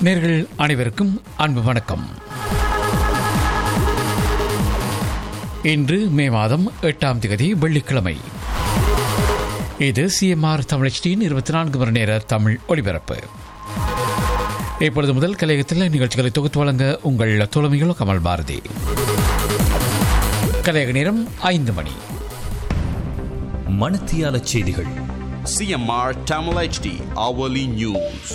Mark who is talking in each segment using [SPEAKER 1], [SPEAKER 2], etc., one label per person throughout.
[SPEAKER 1] நேர்கள் அனைவருக்கும் அன்பு வணக்கம் இன்று மே மாதம் எட்டாம் தேதி வெள்ளிக்கிழமை இது சிஎம்ஆர் தமிழச்சியின் இருபத்தி நான்கு மணி நேர தமிழ் ஒலிபரப்பு இப்பொழுது முதல் கலையகத்தில் நிகழ்ச்சிகளை தொகுத்து வழங்க உங்கள் தோழமைகள் கமல் பாரதி கலையக நேரம் ஐந்து மணி
[SPEAKER 2] மணத்தியால செய்திகள்
[SPEAKER 3] CMR Tamil HD Hourly News.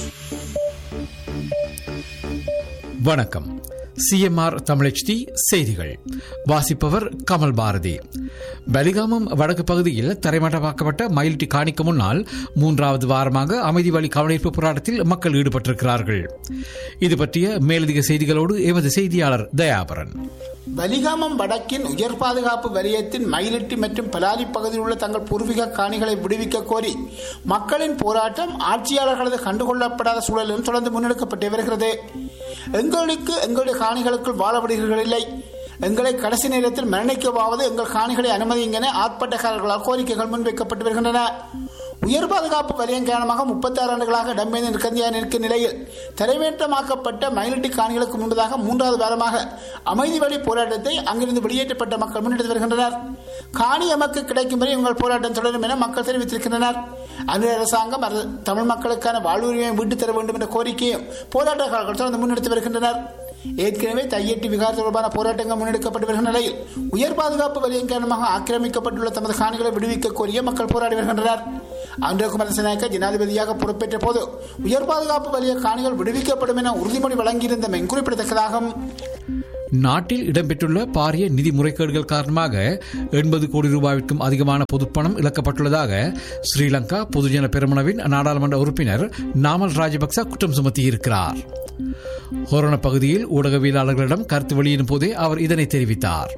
[SPEAKER 1] வணக்கம் சிஎம்ஆர் தமிழச்டி செய்திகள் வாசிப்பவர் கமல் பாரதி பலிகாமம் வடக்கு பகுதியில் தரைமட்டமாக்கப்பட்ட மயில்டி காணிக்கு முன்னால் மூன்றாவது வாரமாக அமைதி வழி கவனிப்பு போராட்டத்தில் மக்கள் ஈடுபட்டிருக்கிறார்கள் இது பற்றிய மேலதிக செய்திகளோடு எமது செய்தியாளர் தயாபரன்
[SPEAKER 4] வலிகாமம் வடக்கின் உயர் பாதுகாப்பு வலயத்தின் மயிலிட்டி மற்றும் பலாலி பகுதியில் உள்ள தங்கள் பூர்வீக காணிகளை விடுவிக்க கோரி மக்களின் போராட்டம் ஆட்சியாளர்களது கண்டுகொள்ளப்படாத சூழலிலும் தொடர்ந்து முன்னெடுக்கப்பட்டு வருகிறது எங்களுக்கு எங்களுடைய காணிகளுக்குள் வாழ விடுகிறீர்கள் இல்லை எங்களை கடைசி நேரத்தில் மரணிக்கவாவது எங்கள் காணிகளை அனுமதிங்க என ஆர்ப்பாட்டக்காரர்களால் கோரிக்கைகள் முன்வைக்கப்பட்டு வருகின்றன உயர் பாதுகாப்பு வலயம் காரணமாக முப்பத்தாறு ஆண்டுகளாக இடம்பெயர்ந்து நிற்கந்தியாக நிற்கும் நிலையில் தரைவேற்றமாக்கப்பட்ட மயிலிட்டி காணிகளுக்கு முன்பதாக மூன்றாவது வாரமாக அமைதி வழி போராட்டத்தை அங்கிருந்து வெளியேற்றப்பட்ட மக்கள் முன்னெடுத்து வருகின்றனர் காணி எமக்கு கிடைக்கும் வரை உங்கள் போராட்டம் தொடரும் என மக்கள் தெரிவித்திருக்கின்றனர் அந்நிய அரசாங்கம் அரசு- தமிழ் மக்களுக்கான வாழ்வுரிமையை மீட்டு தர வேண்டும் என்ற கோரிக்கையும் போராட்டக்காரர்கள் தொடர்ந்து முன்னெடுத்து வருகின்றனர் ஏற்கனவே தையட்டி விகார் தொடர்பான போராட்டங்கள் முன்னெடுக்கப்பட்டு வருகின்ற நிலையில் உயர் பாதுகாப்பு வலயம் காரணமாக ஆக்கிரமிக்கப்பட்டுள்ள தமது காணிகளை விடுவிக்க கோரிய மக்கள் போராடி வருகின்றனர் அன்றகுமார் சினாக்க ஜனாதிபதியாக பொறுப்பேற்ற போது உயர் பாதுகாப்பு வலய காணிகள் விடுவிக்கப்படும் என உறுதிமொழி வழங்கியிருந்தமை குறிப்பிடத்தக்கதாகும்
[SPEAKER 1] நாட்டில் இடம்பெற்றுள்ள பாரிய நிதி முறைகேடுகள் காரணமாக எண்பது கோடி ரூபாய்க்கும் அதிகமான பொதுப்பணம் இழக்கப்பட்டுள்ளதாக ஸ்ரீலங்கா பொதுஜன பெருமனவின் நாடாளுமன்ற உறுப்பினர் நாமல் ராஜபக்ச குற்றம் சுமத்தியிருக்கிறார் ஹொரண பகுதியில் ஊடகவியலாளர்களிடம் கருத்து வெளியிடும் போதே அவர் இதனை தெரிவித்தார்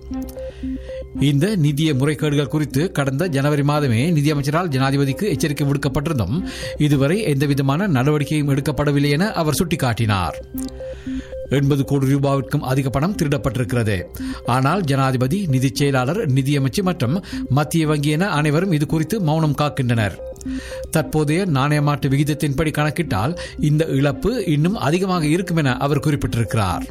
[SPEAKER 1] இந்த நிதிய முறைகேடுகள் குறித்து கடந்த ஜனவரி மாதமே நிதியமைச்சரால் ஜனாதிபதிக்கு எச்சரிக்கை விடுக்கப்பட்டிருந்தும் இதுவரை எந்தவிதமான நடவடிக்கையும் எடுக்கப்படவில்லை என அவர் சுட்டிக்காட்டினார் எண்பது கோடி ரூபாவிற்கும் அதிக பணம் திருடப்பட்டிருக்கிறது ஆனால் ஜனாதிபதி நிதிச் செயலாளர் நிதியமைச்சர் மற்றும் மத்திய வங்கி என அனைவரும் இது குறித்து மௌனம் காக்கின்றனர் தற்போதைய நாணயமாட்டு விகிதத்தின்படி கணக்கிட்டால் இந்த இழப்பு இன்னும் அதிகமாக இருக்கும் என அவர் குறிப்பிட்டிருக்கிறார்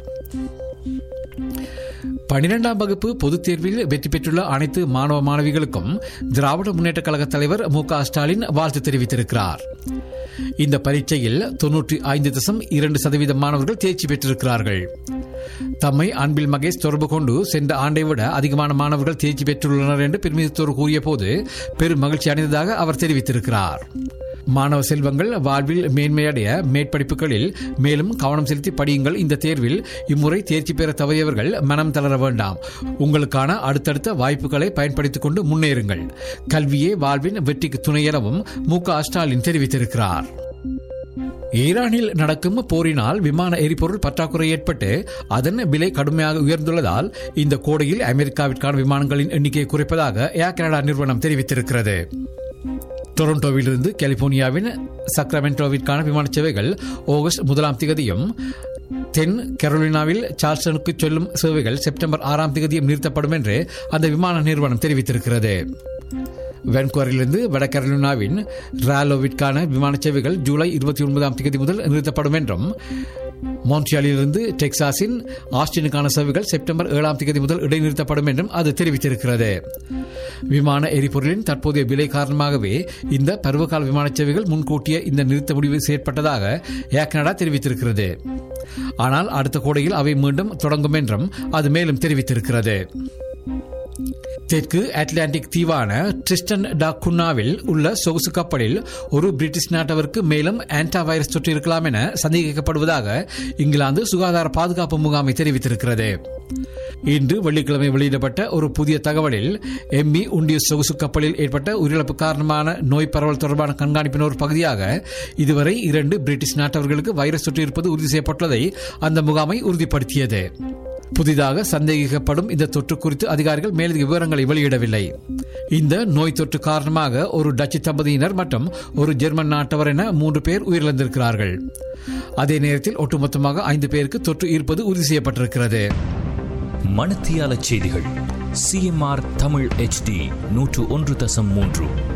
[SPEAKER 1] பனிரெண்டாம் வகுப்பு பொதுத் தேர்வில் வெற்றி பெற்றுள்ள அனைத்து மாணவ மாணவிகளுக்கும் திராவிட முன்னேற்றக் கழக தலைவர் மு க ஸ்டாலின் வாழ்த்து தெரிவித்திருக்கிறார் இந்த பரீட்சையில் தொன்னூற்றி ஐந்து தசம் இரண்டு சதவீதம் மாணவர்கள் தேர்ச்சி பெற்றிருக்கிறார்கள் தம்மை அன்பில் மகேஷ் தொடர்பு கொண்டு சென்ற ஆண்டை விட அதிகமான மாணவர்கள் தேர்ச்சி பெற்றுள்ளனர் என்று பெருமிதத்தோடு கூறிய போது பெரும் மகிழ்ச்சி அடைந்ததாக அவர் தெரிவித்திருக்கிறார் மாணவ செல்வங்கள் வாழ்வில் மேன்மையடைய மேற்படிப்புகளில் மேலும் கவனம் செலுத்தி படியுங்கள் இந்த தேர்வில் இம்முறை தேர்ச்சி பெற தவறியவர்கள் மனம் தளர வேண்டாம் உங்களுக்கான அடுத்தடுத்த வாய்ப்புகளை பயன்படுத்திக் கொண்டு முன்னேறுங்கள் கல்வியே வாழ்வின் வெற்றிக்கு துணை எனவும் மு க ஸ்டாலின் தெரிவித்திருக்கிறார் ஈரானில் நடக்கும் போரினால் விமான எரிபொருள் பற்றாக்குறை ஏற்பட்டு அதன் விலை கடுமையாக உயர்ந்துள்ளதால் இந்த கோடையில் அமெரிக்காவிற்கான விமானங்களின் எண்ணிக்கையை குறைப்பதாக ஏர் கனடா நிறுவனம் தெரிவித்திருக்கிறது டொரண்டோவிலிருந்து கலிபோர்னியாவின் சக்ரமெண்டோவிற்கான விமான சேவைகள் ஆகஸ்ட் முதலாம் திகதியும் தென் கரோலினாவில் சார்ல்ஸ்டனுக்கு செல்லும் சேவைகள் செப்டம்பர் ஆறாம் திகதியும் நிறுத்தப்படும் என்று அந்த விமான நிறுவனம் தெரிவித்திருக்கிறது வென்குவரிலிருந்து வட கரோலினாவின் ராலோவிற்கான விமான சேவைகள் ஜூலை இருபத்தி ஒன்பதாம் தேதி முதல் நிறுத்தப்படும் என்றும் மோன்ட்ரியாலிலிருந்து டெக்சாஸின் ஆஸ்டினுக்கான சேவைகள் செப்டம்பர் ஏழாம் தேதி முதல் இடைநிறுத்தப்படும் என்றும் அது தெரிவித்திருக்கிறது விமான எரிபொருளின் தற்போதைய விலை காரணமாகவே இந்த பருவகால விமான சேவைகள் முன்கூட்டிய இந்த நிறுத்த முடிவு செயற்பட்டதாக ஏர் கனடா தெரிவித்திருக்கிறது ஆனால் அடுத்த கோடையில் அவை மீண்டும் தொடங்கும் என்றும் அது மேலும் தெரிவித்திருக்கிறது தெற்கு அட்லாண்டிக் தீவான ட்ரிஸ்டன் டா குன்னாவில் உள்ள சொகுசு கப்பலில் ஒரு பிரிட்டிஷ் நாட்டவருக்கு மேலும் ஆன்டா வைரஸ் தொற்று இருக்கலாம் என சந்தேகிக்கப்படுவதாக இங்கிலாந்து சுகாதார பாதுகாப்பு முகாமை தெரிவித்திருக்கிறது இன்று வெள்ளிக்கிழமை வெளியிடப்பட்ட ஒரு புதிய தகவலில் எம்பி உண்டிய சொகுசு கப்பலில் ஏற்பட்ட உயிரிழப்பு காரணமான நோய் பரவல் தொடர்பான கண்காணிப்பின் ஒரு பகுதியாக இதுவரை இரண்டு பிரிட்டிஷ் நாட்டவர்களுக்கு வைரஸ் தொற்று இருப்பது உறுதி செய்யப்பட்டுள்ளதை அந்த முகாமை உறுதிப்படுத்தியது புதிதாக சந்தேகிக்கப்படும் இந்த தொற்று குறித்து அதிகாரிகள் மேலதிக விவரங்களை வெளியிடவில்லை இந்த நோய் தொற்று காரணமாக ஒரு டச்சு தம்பதியினர் மற்றும் ஒரு ஜெர்மன் நாட்டவர் என மூன்று பேர் உயிரிழந்திருக்கிறார்கள் அதே நேரத்தில் ஒட்டுமொத்தமாக ஐந்து பேருக்கு தொற்று இருப்பது உறுதி செய்யப்பட்டிருக்கிறது
[SPEAKER 2] மணத்தியால செய்திகள் சிஎம்ஆர் தமிழ் HD நூற்று ஒன்று தசம் மூன்று